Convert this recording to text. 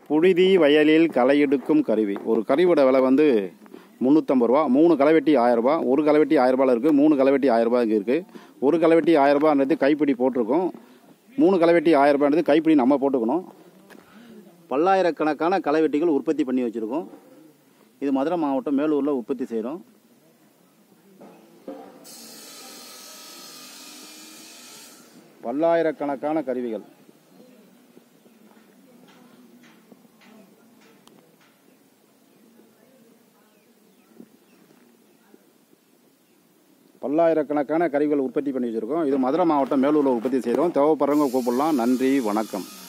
புழுதி வயலில் களை எடுக்கும் கருவி ஒரு கருவியோட விலை வந்து முந்நூற்றம்பது ரூபா மூணு களைவெட்டி ஆயிரம் ரூபாய் ஒரு களைவெட்டி ஆயிரம் ரூபாயில் இருக்குது மூணு களைவெட்டி ஆயிரம் ரூபாய் இங்கே இருக்குது ஒரு களைவெட்டி ஆயிரம் ரூபான்றது கைப்பிடி போட்டிருக்கோம் மூணு களைவெட்டி ஆயிரம் ரூபான்றது கைப்பிடி நம்ம போட்டுக்கணும் பல்லாயிரக்கணக்கான களைவெட்டிகள் உற்பத்தி பண்ணி வச்சுருக்கோம் இது மதுரை மாவட்டம் மேலூரில் உற்பத்தி செய்கிறோம் பல்லாயிரக்கணக்கான கருவிகள் பல்லாயிரக்கணக்கான கருவிகள் உற்பத்தி பண்ணி வச்சுருக்கோம் இது மதுரை மாவட்டம் மேலூரில் உற்பத்தி செய்கிறோம் தேவைப்படுறவங்க கூப்பிடலாம் நன்றி வணக்கம்